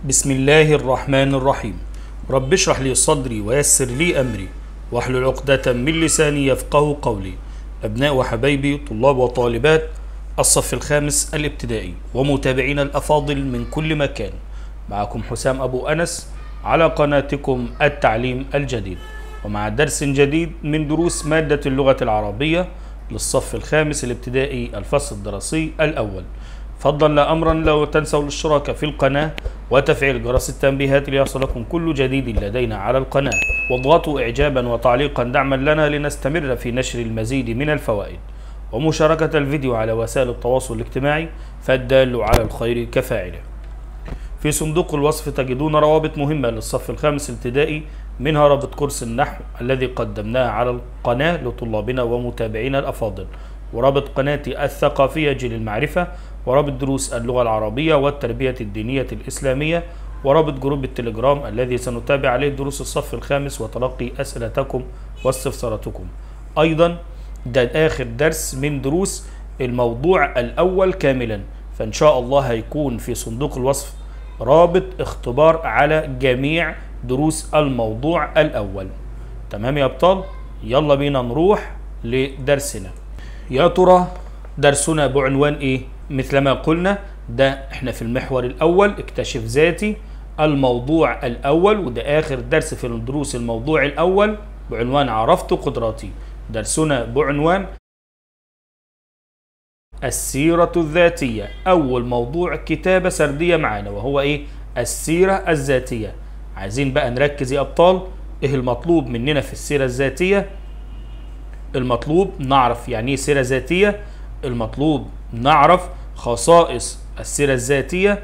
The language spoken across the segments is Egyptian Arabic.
بسم الله الرحمن الرحيم رب اشرح لي صدري ويسر لي أمري واحلل عقدة من لساني يفقه قولي أبناء وحبايبي طلاب وطالبات الصف الخامس الابتدائي ومتابعين الأفاضل من كل مكان معكم حسام أبو أنس على قناتكم التعليم الجديد ومع درس جديد من دروس مادة اللغة العربية للصف الخامس الابتدائي الفصل الدراسي الأول فضلا لا أمرا لا تنسوا الاشتراك في القناة وتفعيل جرس التنبيهات ليصلكم كل جديد لدينا على القناة واضغطوا إعجابا وتعليقا دعما لنا لنستمر في نشر المزيد من الفوائد ومشاركة الفيديو على وسائل التواصل الاجتماعي فالدال على الخير كفاعله في صندوق الوصف تجدون روابط مهمة للصف الخامس الابتدائي منها رابط كورس النحو الذي قدمناه على القناة لطلابنا ومتابعينا الأفاضل ورابط قناتي الثقافية جيل المعرفة ورابط دروس اللغة العربية والتربية الدينية الإسلامية ورابط جروب التليجرام الذي سنتابع عليه دروس الصف الخامس وتلقي أسئلتكم واستفساراتكم أيضا ده آخر درس من دروس الموضوع الأول كاملا فإن شاء الله هيكون في صندوق الوصف رابط اختبار على جميع دروس الموضوع الأول تمام يا أبطال يلا بينا نروح لدرسنا يا ترى درسنا بعنوان إيه مثل ما قلنا ده احنا في المحور الأول اكتشف ذاتي الموضوع الأول وده آخر درس في الدروس الموضوع الأول بعنوان عرفت قدراتي درسنا بعنوان السيرة الذاتية أول موضوع كتابة سردية معانا وهو إيه السيرة الذاتية عايزين بقى نركز يا أبطال إيه المطلوب مننا في السيرة الذاتية المطلوب نعرف يعني إيه سيرة ذاتية المطلوب نعرف خصائص السيرة الذاتية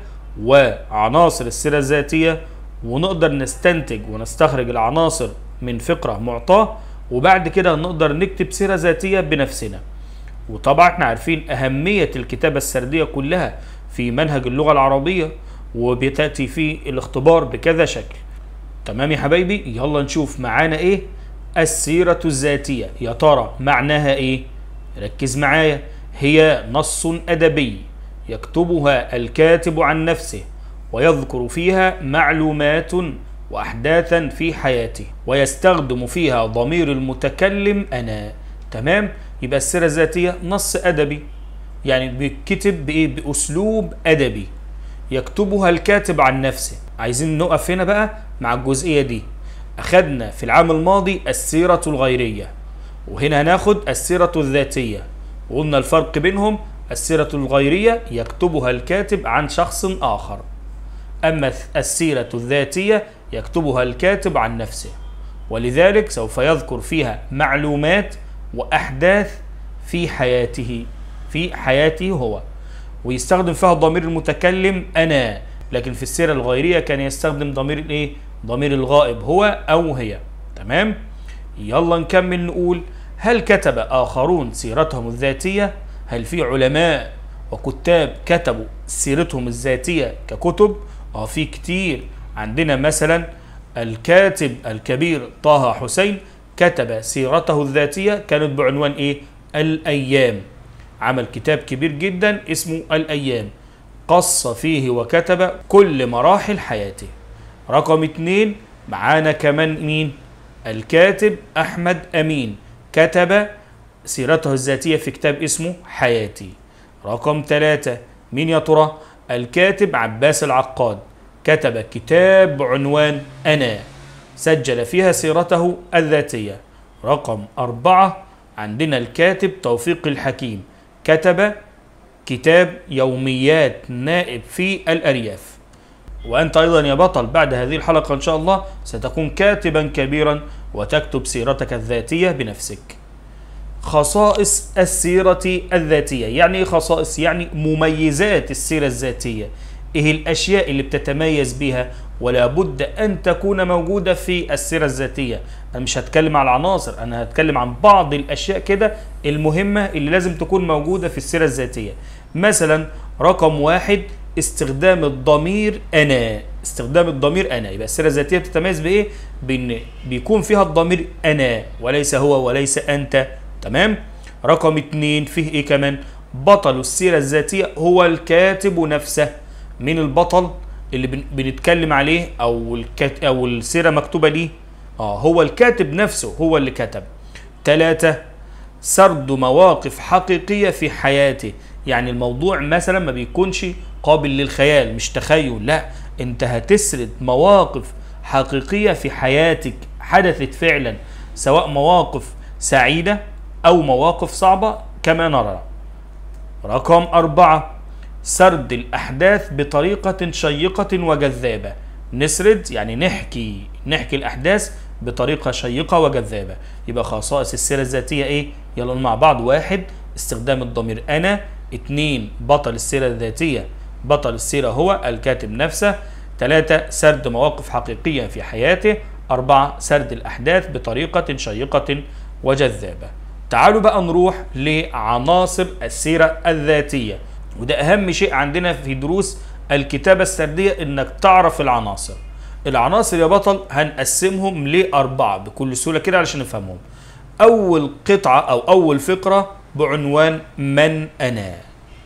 وعناصر السيرة الذاتية ونقدر نستنتج ونستخرج العناصر من فقرة معطاة وبعد كده نقدر نكتب سيرة ذاتية بنفسنا وطبعا احنا عارفين أهمية الكتابة السردية كلها في منهج اللغة العربية وبتأتي في الاختبار بكذا شكل تمام يا حبايبي يلا نشوف معانا ايه السيرة الذاتية يا ترى معناها ايه ركز معايا هي نص أدبي يكتبها الكاتب عن نفسه ويذكر فيها معلومات وأحداثا في حياته ويستخدم فيها ضمير المتكلم أنا تمام يبقى السيرة الذاتية نص أدبي يعني بيتكتب بإيه بأسلوب أدبي يكتبها الكاتب عن نفسه عايزين نقف هنا بقى مع الجزئية دي أخدنا في العام الماضي السيرة الغيرية وهنا هناخد السيرة الذاتية وقلنا الفرق بينهم السيرة الغيرية يكتبها الكاتب عن شخص آخر أما السيرة الذاتية يكتبها الكاتب عن نفسه ولذلك سوف يذكر فيها معلومات وأحداث في حياته في حياته هو ويستخدم فيها ضمير المتكلم أنا لكن في السيرة الغيرية كان يستخدم ضمير الإيه؟ ضمير الغائب هو أو هي تمام؟ يلا نكمل نقول هل كتب آخرون سيرتهم الذاتية؟ هل في علماء وكتاب كتبوا سيرتهم الذاتية ككتب؟ اه في كتير عندنا مثلا الكاتب الكبير طه حسين كتب سيرته الذاتية كانت بعنوان ايه؟ الأيام عمل كتاب كبير جدا اسمه الأيام قص فيه وكتب كل مراحل حياته رقم اتنين معانا كمان مين؟ الكاتب أحمد أمين كتب سيرته الذاتية في كتاب اسمه حياتي رقم ثلاثة مين يا ترى؟ الكاتب عباس العقاد كتب كتاب بعنوان أنا سجل فيها سيرته الذاتية رقم أربعة عندنا الكاتب توفيق الحكيم كتب كتاب يوميات نائب في الأرياف وأنت أيضا يا بطل بعد هذه الحلقة إن شاء الله ستكون كاتبا كبيرا وتكتب سيرتك الذاتية بنفسك خصائص السيرة الذاتية يعني إيه خصائص يعني مميزات السيرة الذاتية إيه الأشياء اللي بتتميز بها ولا بد أن تكون موجودة في السيرة الذاتية أنا مش هتكلم عن العناصر أنا هتكلم عن بعض الأشياء كده المهمة اللي لازم تكون موجودة في السيرة الذاتية مثلا رقم واحد استخدام الضمير أنا استخدام الضمير أنا يبقى السيرة الذاتية بتتميز بإيه؟ بإن بيكون فيها الضمير أنا وليس هو وليس أنت تمام؟ رقم اتنين فيه إيه كمان؟ بطل السيرة الذاتية هو الكاتب نفسه من البطل اللي بن- بنتكلم عليه او الكات او السيره مكتوبه ليه اه هو الكاتب نفسه هو اللي كتب ثلاثة سرد مواقف حقيقية في حياته يعني الموضوع مثلا ما بيكونش قابل للخيال مش تخيل لا انت هتسرد مواقف حقيقية في حياتك حدثت فعلا سواء مواقف سعيدة أو مواقف صعبة كما نرى رقم أربعة سرد الأحداث بطريقة شيقة وجذابة نسرد يعني نحكي نحكي الأحداث بطريقة شيقة وجذابة يبقى خصائص السيرة الذاتية إيه؟ يلا مع بعض واحد استخدام الضمير أنا اتنين بطل السيرة الذاتية بطل السيرة هو الكاتب نفسه ثلاثة سرد مواقف حقيقية في حياته أربعة سرد الأحداث بطريقة شيقة وجذابة تعالوا بقى نروح لعناصر السيرة الذاتية وده أهم شيء عندنا في دروس الكتابة السردية إنك تعرف العناصر العناصر يا بطل هنقسمهم لأربعة بكل سهولة كده علشان نفهمهم أول قطعة أو أول فقرة بعنوان من أنا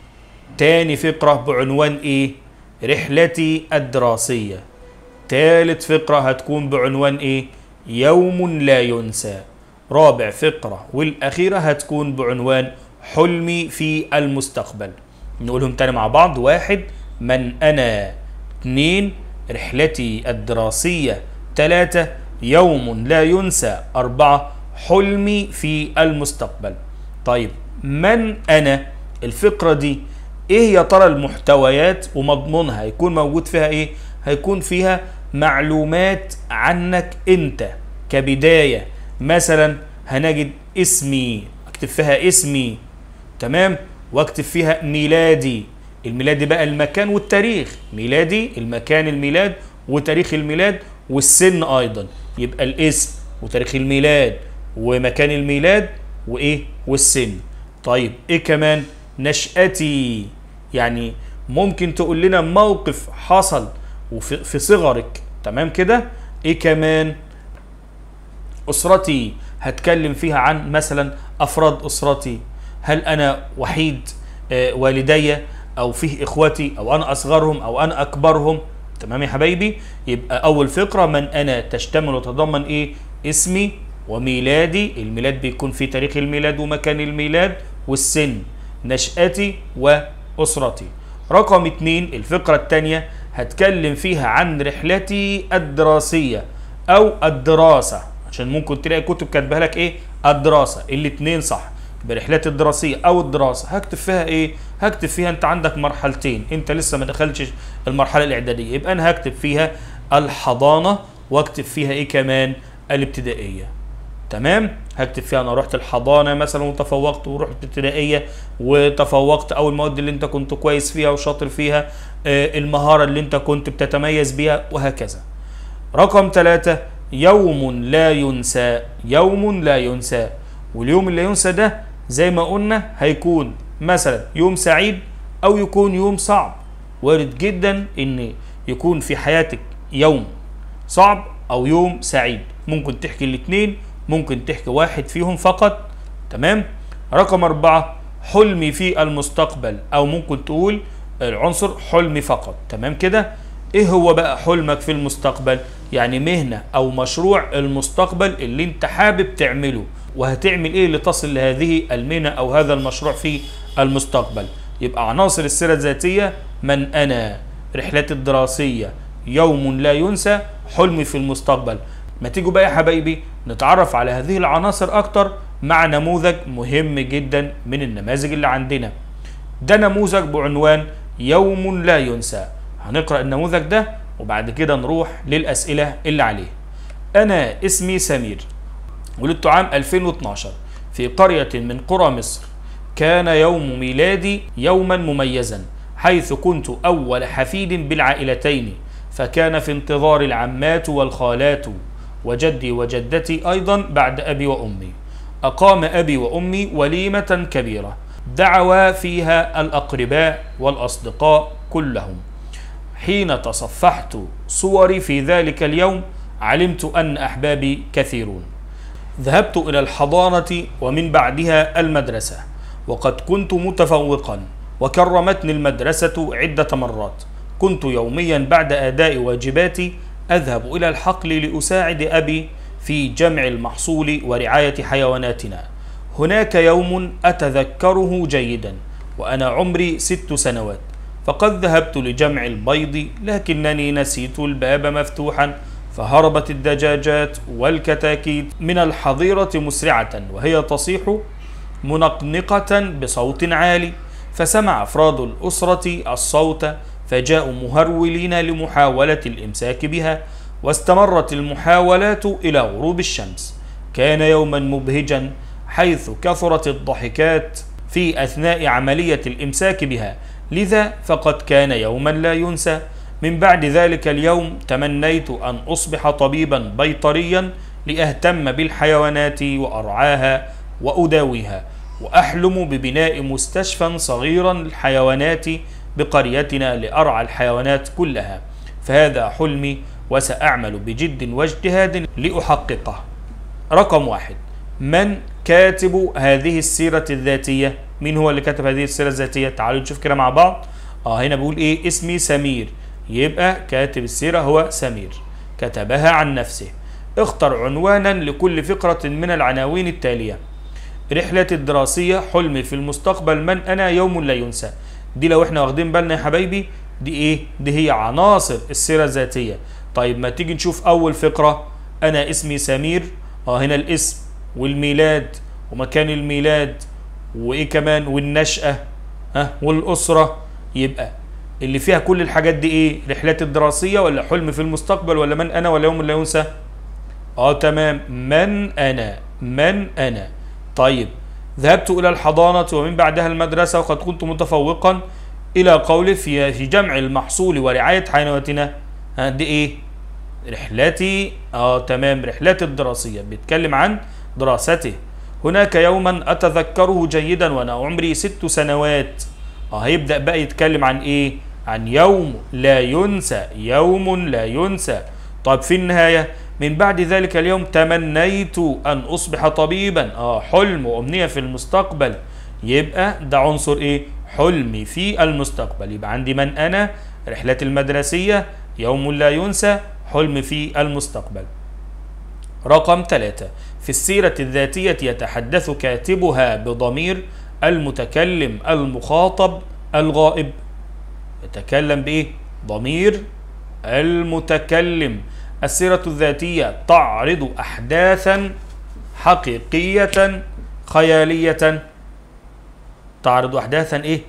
تاني فقرة بعنوان إيه رحلتي الدراسية تالت فقرة هتكون بعنوان إيه يوم لا ينسى رابع فقرة والأخيرة هتكون بعنوان حلمي في المستقبل نقولهم تاني مع بعض واحد من أنا اثنين رحلتي الدراسية ثلاثة يوم لا ينسى أربعة حلمي في المستقبل طيب من أنا الفقرة دي إيه يا ترى المحتويات ومضمونها هيكون موجود فيها إيه هيكون فيها معلومات عنك أنت كبداية مثلا هنجد اسمي اكتب فيها اسمي تمام واكتب فيها ميلادي الميلادي بقى المكان والتاريخ ميلادي المكان الميلاد وتاريخ الميلاد والسن ايضا يبقى الاسم وتاريخ الميلاد ومكان الميلاد وايه والسن طيب ايه كمان نشأتي يعني ممكن تقول لنا موقف حصل وفي في صغرك تمام كده ايه كمان اسرتي هتكلم فيها عن مثلا افراد اسرتي هل انا وحيد آه، والدي او فيه اخوتي او انا اصغرهم او انا اكبرهم تمام يا حبايبي يبقى اول فقره من انا تشتمل وتتضمن ايه اسمي وميلادي الميلاد بيكون في تاريخ الميلاد ومكان الميلاد والسن نشأتي وأسرتي رقم اتنين الفقرة التانية هتكلم فيها عن رحلتي الدراسية أو الدراسة عشان ممكن تلاقي كتب كاتبها لك ايه الدراسة الاتنين صح برحلتي الدراسية أو الدراسة هكتب فيها ايه هكتب فيها انت عندك مرحلتين انت لسه ما دخلتش المرحلة الإعدادية يبقى أنا هكتب فيها الحضانة واكتب فيها ايه كمان الابتدائية تمام هكتب فيها انا رحت الحضانه مثلا وتفوقت ورحت ابتدائيه وتفوقت او المواد اللي انت كنت كويس فيها وشاطر فيها آه، المهاره اللي انت كنت بتتميز بيها وهكذا رقم ثلاثة يوم لا ينسى يوم لا ينسى واليوم اللي ينسى ده زي ما قلنا هيكون مثلا يوم سعيد او يكون يوم صعب وارد جدا ان يكون في حياتك يوم صعب او يوم سعيد ممكن تحكي الاثنين ممكن تحكي واحد فيهم فقط تمام رقم أربعة حلمي في المستقبل أو ممكن تقول العنصر حلمي فقط تمام كده ايه هو بقى حلمك في المستقبل يعني مهنة او مشروع المستقبل اللي انت حابب تعمله وهتعمل ايه لتصل لهذه المهنة او هذا المشروع في المستقبل يبقى عناصر السيرة الذاتية من انا رحلتي الدراسية يوم لا ينسى حلمي في المستقبل ما تيجوا بقى يا حبايبي نتعرف على هذه العناصر اكتر مع نموذج مهم جدا من النماذج اللي عندنا ده نموذج بعنوان يوم لا ينسى هنقرأ النموذج ده وبعد كده نروح للأسئلة اللي عليه أنا اسمي سمير ولدت عام 2012 في قرية من قرى مصر كان يوم ميلادي يوما مميزا حيث كنت أول حفيد بالعائلتين فكان في انتظار العمات والخالات وجدي وجدتي أيضا بعد أبي وأمي أقام أبي وأمي وليمة كبيرة دعوا فيها الأقرباء والأصدقاء كلهم حين تصفحت صوري في ذلك اليوم علمت أن أحبابي كثيرون ذهبت إلى الحضانة ومن بعدها المدرسة وقد كنت متفوقا وكرمتني المدرسة عدة مرات كنت يوميا بعد أداء واجباتي أذهب إلى الحقل لأساعد أبي في جمع المحصول ورعاية حيواناتنا هناك يوم أتذكره جيدا وأنا عمري ست سنوات فقد ذهبت لجمع البيض لكنني نسيت الباب مفتوحا فهربت الدجاجات والكتاكيت من الحظيرة مسرعة وهي تصيح منقنقة بصوت عالي فسمع أفراد الأسرة الصوت فجاءوا مهرولين لمحاولة الإمساك بها واستمرت المحاولات إلى غروب الشمس كان يوما مبهجا حيث كثرت الضحكات في أثناء عملية الإمساك بها لذا فقد كان يوما لا ينسى من بعد ذلك اليوم تمنيت أن أصبح طبيبا بيطريا لأهتم بالحيوانات وأرعاها وأداويها وأحلم ببناء مستشفى صغيرا للحيوانات بقريتنا لأرعى الحيوانات كلها فهذا حلمي وسأعمل بجد واجتهاد لأحققه رقم واحد من كاتب هذه السيرة الذاتية مين هو اللي كتب هذه السيرة الذاتية تعالوا نشوف كده مع بعض اه هنا بيقول ايه اسمي سمير يبقى كاتب السيرة هو سمير كتبها عن نفسه اختر عنوانا لكل فقرة من العناوين التالية رحلتي الدراسية حلمي في المستقبل من أنا يوم لا ينسى دي لو احنا واخدين بالنا يا حبايبي دي ايه دي هي عناصر السيرة الذاتية طيب ما تيجي نشوف أول فقرة أنا اسمي سمير اه هنا الاسم والميلاد ومكان الميلاد وايه كمان والنشأة ها والأسرة يبقى اللي فيها كل الحاجات دي ايه رحلات الدراسية ولا حلم في المستقبل ولا من انا ولا يوم لا ينسى اه تمام من انا من انا طيب ذهبت الى الحضانة ومن بعدها المدرسة وقد كنت متفوقا الى قول في في جمع المحصول ورعاية حيواناتنا ها دي ايه رحلتي اه تمام رحلتي الدراسية بيتكلم عن دراسته هناك يوما اتذكره جيدا وانا عمري ست سنوات اه هيبدأ بقى يتكلم عن ايه عن يوم لا ينسى يوم لا ينسى طيب في النهاية من بعد ذلك اليوم تمنيت أن أصبح طبيبا آه حلم وأمنية في المستقبل يبقى ده عنصر إيه حلمي في المستقبل يبقى عندي من أنا رحلة المدرسية يوم لا ينسى حلم في المستقبل رقم ثلاثة في السيرة الذاتية يتحدث كاتبها بضمير المتكلم المخاطب الغائب يتكلم بإيه؟ ضمير المتكلم السيرة الذاتية تعرض أحداثا حقيقية خيالية تعرض أحداثا إيه؟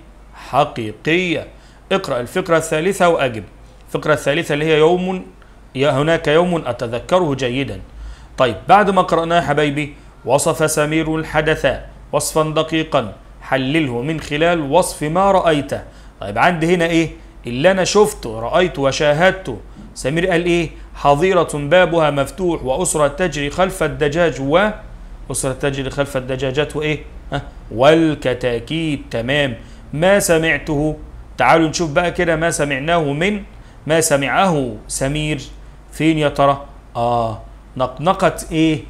حقيقية اقرأ الفكرة الثالثة وأجب الفكرة الثالثة اللي هي يوم هناك يوم أتذكره جيدا طيب بعد ما قرأناه حبايبي وصف سمير الحدث وصفا دقيقا حلله من خلال وصف ما رأيته طيب عندي هنا ايه اللي انا شفته رأيته وشاهدته سمير قال ايه حظيرة بابها مفتوح وأسرة تجري خلف الدجاج و أسرة تجري خلف الدجاجات وإيه ها والكتاكيت تمام ما سمعته تعالوا نشوف بقى كده ما سمعناه من ما سمعه سمير فين يا ترى آه نقنقة إيه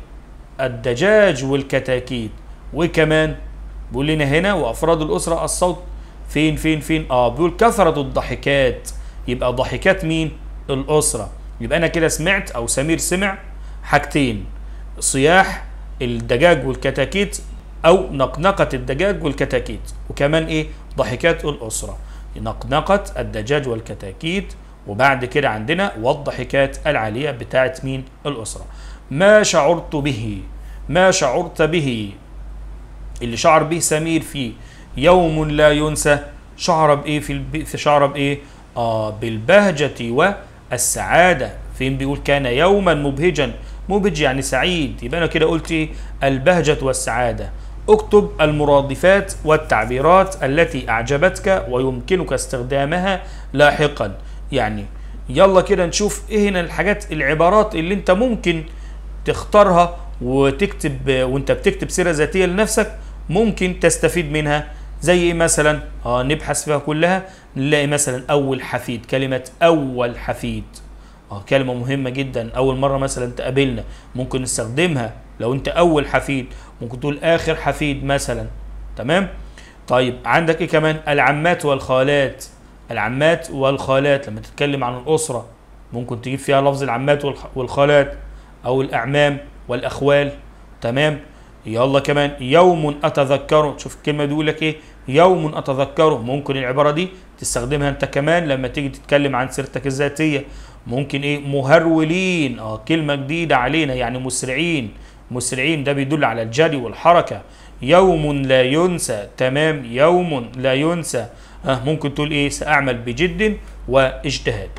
الدجاج والكتاكيت وكمان بيقول لنا هنا وأفراد الأسرة الصوت فين فين فين اه بيقول كثرة الضحكات يبقى ضحكات مين الأسرة يبقى أنا كده سمعت أو سمير سمع حاجتين صياح الدجاج والكتاكيت أو نقنقة الدجاج والكتاكيت وكمان إيه ضحكات الأسرة نقنقة الدجاج والكتاكيت وبعد كده عندنا والضحكات العالية بتاعت مين الأسرة ما شعرت به ما شعرت به اللي شعر به سمير في يوم لا ينسى شعر بايه في الب... في شعر بايه اه بالبهجة والسعادة فين بيقول كان يوما مبهجا مبهج يعني سعيد يبقى انا كده قلت ايه البهجة والسعادة اكتب المرادفات والتعبيرات التي اعجبتك ويمكنك استخدامها لاحقا يعني يلا كده نشوف ايه هنا الحاجات العبارات اللي انت ممكن تختارها وتكتب وانت بتكتب سيرة ذاتية لنفسك ممكن تستفيد منها زي ايه مثلا اه نبحث فيها كلها نلاقي مثلا اول حفيد كلمة اول حفيد اه كلمة مهمة جدا اول مرة مثلا تقابلنا ممكن نستخدمها لو انت اول حفيد ممكن تقول اخر حفيد مثلا تمام طيب عندك ايه كمان العمات والخالات العمات والخالات لما تتكلم عن الأسرة ممكن تجيب فيها لفظ العمات والخ- والخالات أو الأعمام والأخوال تمام يلا كمان يوم أتذكره شوف الكلمة دي يقول لك إيه يوم أتذكره ممكن العبارة دي تستخدمها أنت كمان لما تيجي تتكلم عن سيرتك الذاتية ممكن إيه مهرولين آه كلمة جديدة علينا يعني مسرعين مسرعين ده بيدل على الجري والحركة يوم لا ينسى تمام يوم لا ينسى آه ممكن تقول إيه سأعمل بجد واجتهاد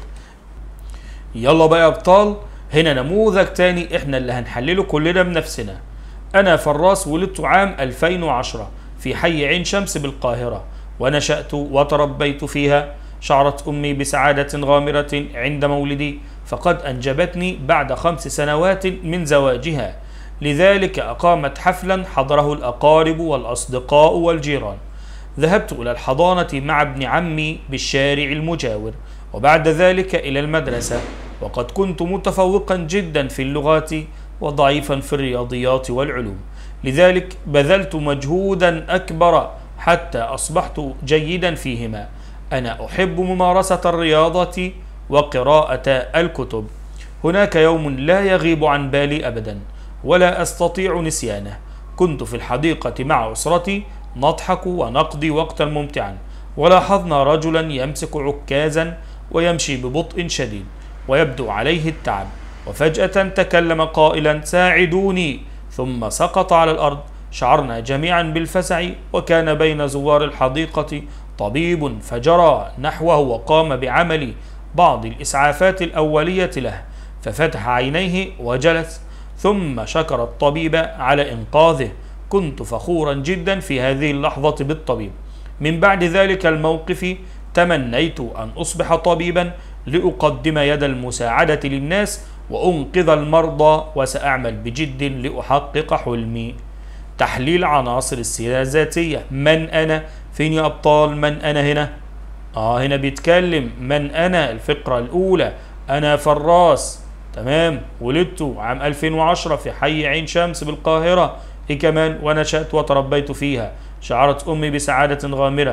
يلا بقى يا ابطال هنا نموذج تاني احنا اللي هنحلله كلنا بنفسنا انا فراس ولدت عام 2010 في حي عين شمس بالقاهرة ونشأت وتربيت فيها شعرت امي بسعادة غامرة عند مولدي فقد انجبتني بعد خمس سنوات من زواجها لذلك اقامت حفلا حضره الاقارب والاصدقاء والجيران ذهبت إلى الحضانة مع ابن عمي بالشارع المجاور وبعد ذلك إلى المدرسة وقد كنت متفوقا جدا في اللغات وضعيفا في الرياضيات والعلوم لذلك بذلت مجهودا أكبر حتى أصبحت جيدا فيهما أنا أحب ممارسة الرياضة وقراءة الكتب هناك يوم لا يغيب عن بالي أبدا ولا أستطيع نسيانه كنت في الحديقة مع أسرتي نضحك ونقضي وقتا ممتعا ولاحظنا رجلا يمسك عكازا ويمشي ببطء شديد ويبدو عليه التعب وفجأة تكلم قائلا ساعدوني ثم سقط على الأرض شعرنا جميعا بالفزع وكان بين زوار الحديقة طبيب فجرى نحوه وقام بعمل بعض الإسعافات الأولية له ففتح عينيه وجلس ثم شكر الطبيب على إنقاذه كنت فخورا جدا في هذه اللحظة بالطبيب من بعد ذلك الموقف تمنيت أن أصبح طبيبا لأقدم يد المساعدة للناس وأنقذ المرضى وسأعمل بجد لأحقق حلمي تحليل عناصر السيرة الذاتية من أنا فين يا أبطال من أنا هنا آه هنا بيتكلم من أنا الفقرة الأولى أنا فراس تمام ولدت عام 2010 في حي عين شمس بالقاهرة إيه كمان ونشأت وتربيت فيها شعرت أمي بسعادة غامرة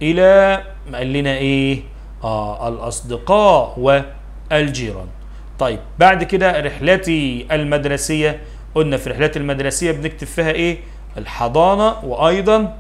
إلى ما قال لنا إيه آه الأصدقاء والجيران طيب بعد كده رحلتي المدرسية قلنا في رحلات المدرسية بنكتب فيها إيه الحضانة وأيضا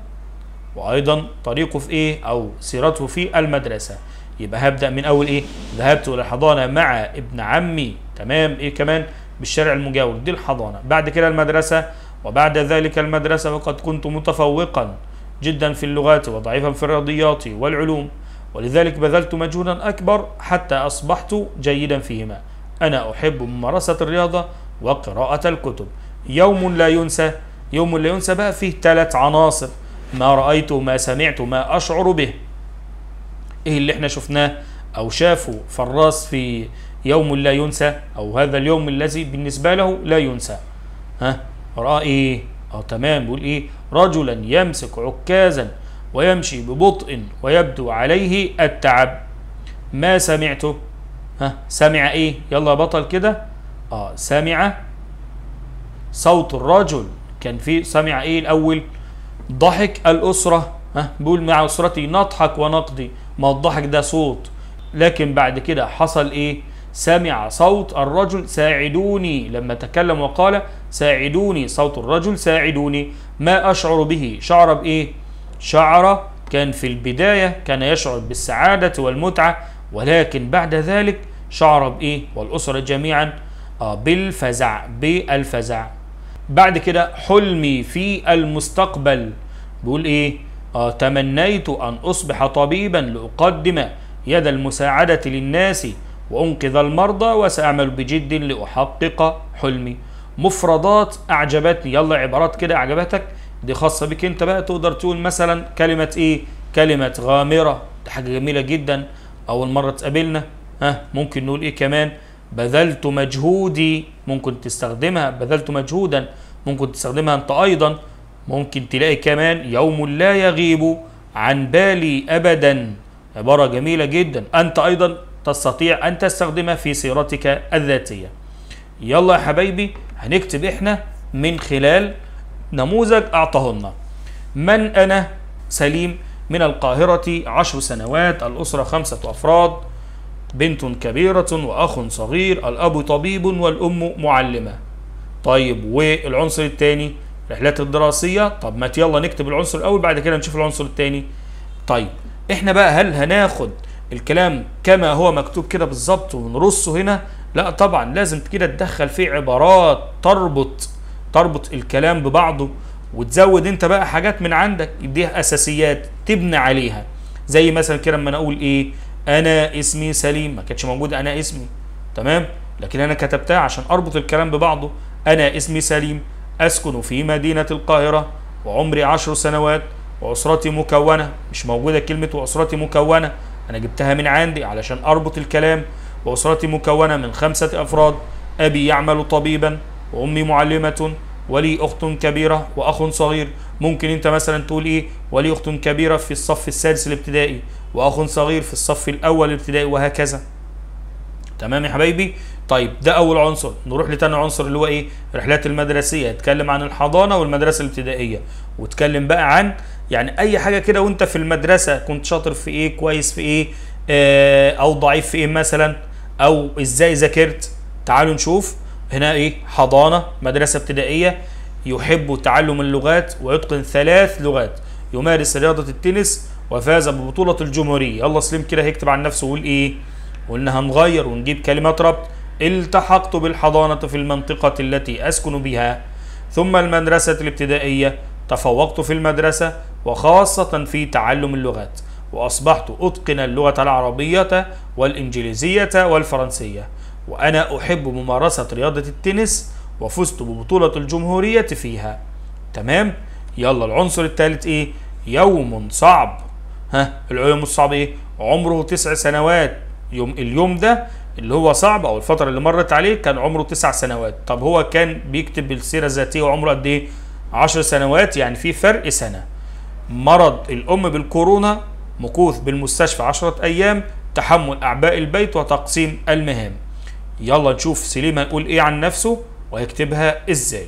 وأيضا طريقه في إيه أو سيرته في المدرسة يبقى هبدأ من أول إيه ذهبت إلى الحضانة مع ابن عمي تمام إيه كمان بالشارع المجاور دي الحضانة بعد كده المدرسة وبعد ذلك المدرسة وقد كنت متفوقا جدا في اللغات وضعيفا في الرياضيات والعلوم ولذلك بذلت مجهودا أكبر حتى أصبحت جيدا فيهما أنا أحب ممارسة الرياضة وقراءة الكتب يوم لا ينسى يوم لا ينسى بقى فيه ثلاث عناصر ما رأيت ما سمعت ما أشعر به إيه اللي احنا شفناه أو شافه فراس في يوم لا ينسى أو هذا اليوم الذي بالنسبة له لا ينسى ها رأى إيه اه تمام بيقول ايه رجلا يمسك عكازا ويمشي ببطء ويبدو عليه التعب ما سمعته ها سمع ايه يلا يا بطل كده اه سمع صوت الرجل كان في سمع ايه الاول ضحك الاسره ها بيقول مع اسرتي نضحك ونقضي ما الضحك ده صوت لكن بعد كده حصل ايه سمع صوت الرجل ساعدوني لما تكلم وقال ساعدوني صوت الرجل ساعدوني ما أشعر به شعر بإيه شعر كان في البداية كان يشعر بالسعادة والمتعة ولكن بعد ذلك شعر بإيه والأسرة جميعا آه بالفزع بالفزع بعد كده حلمي في المستقبل بيقول إيه آه تمنيت أن أصبح طبيبا لأقدم يد المساعدة للناس وأنقذ المرضى وسأعمل بجد لأحقق حلمي مفردات أعجبتني يلا عبارات كده أعجبتك دي خاصة بك أنت بقى تقدر تقول مثلا كلمة إيه كلمة غامرة دي حاجة جميلة جدا أول مرة تقابلنا ها ممكن نقول إيه كمان بذلت مجهودي ممكن تستخدمها بذلت مجهودا ممكن تستخدمها أنت أيضا ممكن تلاقي كمان يوم لا يغيب عن بالي أبدا عبارة جميلة جدا أنت أيضا تستطيع أن تستخدمها في سيرتك الذاتية يلا يا حبايبي هنكتب إحنا من خلال نموذج أعطاه لنا من أنا سليم من القاهرة عشر سنوات الأسرة خمسة أفراد بنت كبيرة وأخ صغير الأب طبيب والأم معلمة طيب والعنصر الثاني رحلات الدراسية طب ما يلا نكتب العنصر الأول بعد كده نشوف العنصر الثاني طيب احنا بقى هل هناخد الكلام كما هو مكتوب كده بالظبط ونرصه هنا لا طبعا لازم كده تدخل فيه عبارات تربط تربط الكلام ببعضه وتزود انت بقى حاجات من عندك يديها اساسيات تبني عليها زي مثلا كده لما انا اقول ايه انا اسمي سليم ما كانتش موجوده انا اسمي تمام لكن انا كتبتها عشان اربط الكلام ببعضه انا اسمي سليم اسكن في مدينه القاهره وعمري عشر سنوات واسرتي مكونه مش موجوده كلمه واسرتي مكونه انا جبتها من عندي علشان اربط الكلام واسرتي مكونه من خمسه افراد ابي يعمل طبيبا وامي معلمه ولي اخت كبيره واخ صغير ممكن انت مثلا تقول ايه ولي اخت كبيره في الصف السادس الابتدائي واخ صغير في الصف الاول الابتدائي وهكذا تمام يا حبايبي طيب ده اول عنصر نروح لتاني عنصر اللي هو ايه رحلات المدرسيه يتكلم عن الحضانه والمدرسه الابتدائيه واتكلم بقى عن يعني اي حاجه كده وانت في المدرسه كنت شاطر في ايه كويس في ايه آه او ضعيف في ايه مثلا او ازاي ذاكرت تعالوا نشوف هنا ايه حضانه مدرسه ابتدائيه يحب تعلم اللغات ويتقن ثلاث لغات يمارس رياضه التنس وفاز ببطوله الجمهوريه يلا سليم كده هيكتب عن نفسه ويقول ايه قلنا هنغير ونجيب كلمات ربط التحقت بالحضانه في المنطقه التي اسكن بها ثم المدرسه الابتدائيه تفوقت في المدرسه وخاصه في تعلم اللغات واصبحت اتقن اللغه العربيه والانجليزيه والفرنسيه وأنا أحب ممارسة رياضة التنس وفزت ببطولة الجمهورية فيها تمام يلا العنصر الثالث إيه يوم صعب ها اليوم الصعب إيه عمره تسع سنوات يوم اليوم ده اللي هو صعب أو الفترة اللي مرت عليه كان عمره تسع سنوات طب هو كان بيكتب بالسيرة الذاتية وعمره قد إيه عشر سنوات يعني في فرق سنة مرض الأم بالكورونا مكوث بالمستشفى عشرة أيام تحمل أعباء البيت وتقسيم المهام يلا نشوف سليم هيقول ايه عن نفسه ويكتبها ازاي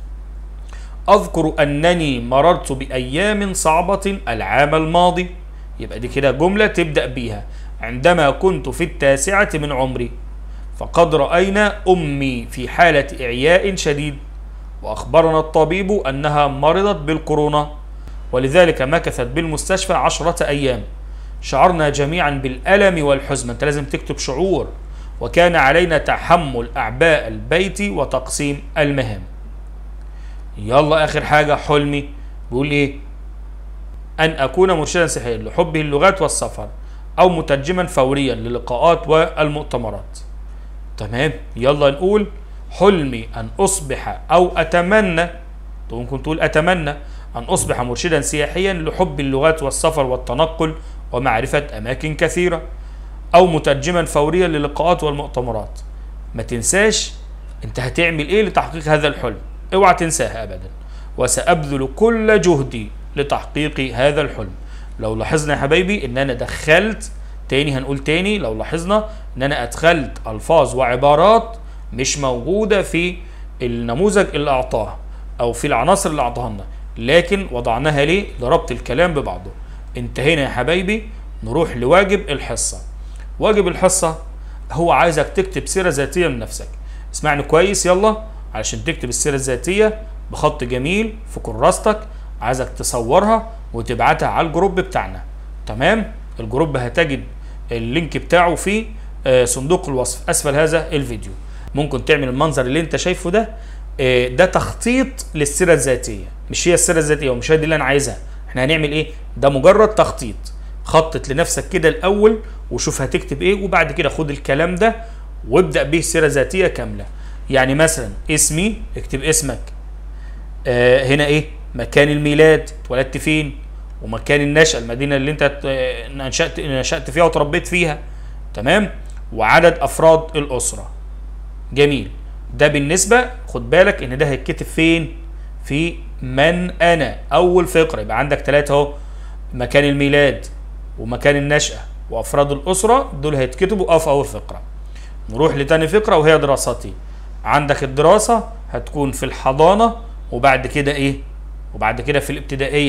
اذكر انني مررت بايام صعبه العام الماضي يبقى دي كده جمله تبدا بيها عندما كنت في التاسعه من عمري فقد راينا امي في حاله اعياء شديد واخبرنا الطبيب انها مرضت بالكورونا ولذلك مكثت بالمستشفى عشره ايام شعرنا جميعا بالالم والحزن انت لازم تكتب شعور وكان علينا تحمل أعباء البيت وتقسيم المهام يلا آخر حاجة حلمي بيقول إيه أن أكون مرشدا سياحيا لحبه اللغات والسفر أو مترجما فوريا للقاءات والمؤتمرات تمام يلا نقول حلمي أن أصبح أو أتمنى ممكن تقول أتمنى أن أصبح مرشدا سياحيا لحب اللغات والسفر والتنقل ومعرفة أماكن كثيرة او مترجما فوريا للقاءات والمؤتمرات ما تنساش انت هتعمل ايه لتحقيق هذا الحلم اوعى تنساها ابدا وسابذل كل جهدي لتحقيق هذا الحلم لو لاحظنا يا حبايبي ان انا دخلت تاني هنقول تاني لو لاحظنا ان انا ادخلت الفاظ وعبارات مش موجوده في النموذج اللي اعطاه او في العناصر اللي اعطاها لنا لكن وضعناها ليه لربط الكلام ببعضه انتهينا يا حبايبي نروح لواجب الحصه واجب الحصة هو عايزك تكتب سيرة ذاتية من نفسك اسمعني كويس يلا علشان تكتب السيرة الذاتية بخط جميل في كراستك عايزك تصورها وتبعتها على الجروب بتاعنا تمام الجروب هتجد اللينك بتاعه في صندوق الوصف اسفل هذا الفيديو ممكن تعمل المنظر اللي انت شايفه ده ده تخطيط للسيرة الذاتية مش هي السيرة الذاتية ومش هي دي اللي انا عايزها احنا هنعمل ايه ده مجرد تخطيط خطط لنفسك كده الاول وشوف هتكتب ايه وبعد كده خد الكلام ده وابدا به سيره ذاتيه كامله يعني مثلا اسمي اكتب اسمك آه هنا ايه مكان الميلاد اتولدت فين ومكان النشأة المدينة اللي انت نشأت نشأت فيها وتربيت فيها تمام وعدد افراد الاسرة جميل ده بالنسبة خد بالك ان ده هيتكتب فين في من انا اول فقرة يبقى عندك ثلاثة اهو مكان الميلاد ومكان النشأة وافراد الاسره دول هيتكتبوا اه في اول فقره نروح لتاني فقره وهي دراستي عندك الدراسه هتكون في الحضانه وبعد كده ايه وبعد كده في الابتدائيه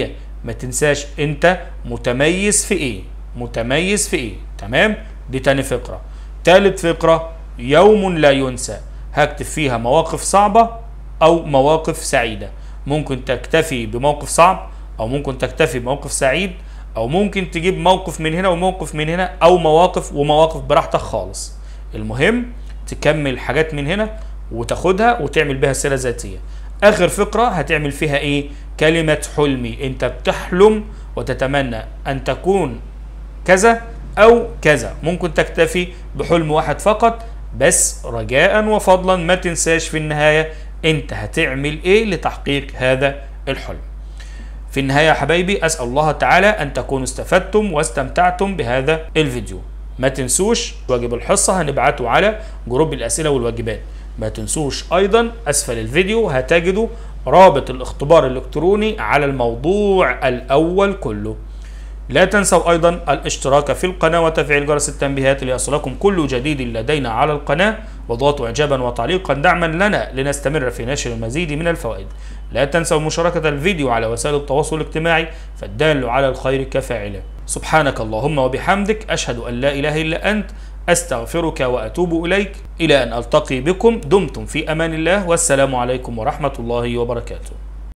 ما تنساش انت متميز في ايه متميز في ايه تمام دي تاني فقرة تالت فقرة يوم لا ينسى هكتب فيها مواقف صعبة او مواقف سعيدة ممكن تكتفي بموقف صعب او ممكن تكتفي بموقف سعيد او ممكن تجيب موقف من هنا وموقف من هنا او مواقف ومواقف براحتك خالص المهم تكمل حاجات من هنا وتاخدها وتعمل بها سيرة ذاتية اخر فقرة هتعمل فيها ايه كلمة حلمي انت بتحلم وتتمنى ان تكون كذا او كذا ممكن تكتفي بحلم واحد فقط بس رجاء وفضلا ما تنساش في النهاية انت هتعمل ايه لتحقيق هذا الحلم في النهاية يا حبايبي أسأل الله تعالى أن تكونوا استفدتم واستمتعتم بهذا الفيديو ما تنسوش واجب الحصة هنبعته على جروب الأسئلة والواجبات ما تنسوش أيضا أسفل الفيديو هتجدوا رابط الاختبار الإلكتروني على الموضوع الأول كله لا تنسوا أيضا الاشتراك في القناة وتفعيل جرس التنبيهات ليصلكم كل جديد لدينا على القناة وضغطوا إعجابا وتعليقا دعما لنا لنستمر في نشر المزيد من الفوائد لا تنسوا مشاركة الفيديو على وسائل التواصل الاجتماعي فالدال على الخير كفاعله سبحانك اللهم وبحمدك أشهد أن لا إله إلا أنت أستغفرك وأتوب إليك إلى أن ألتقي بكم دمتم في أمان الله والسلام عليكم ورحمة الله وبركاته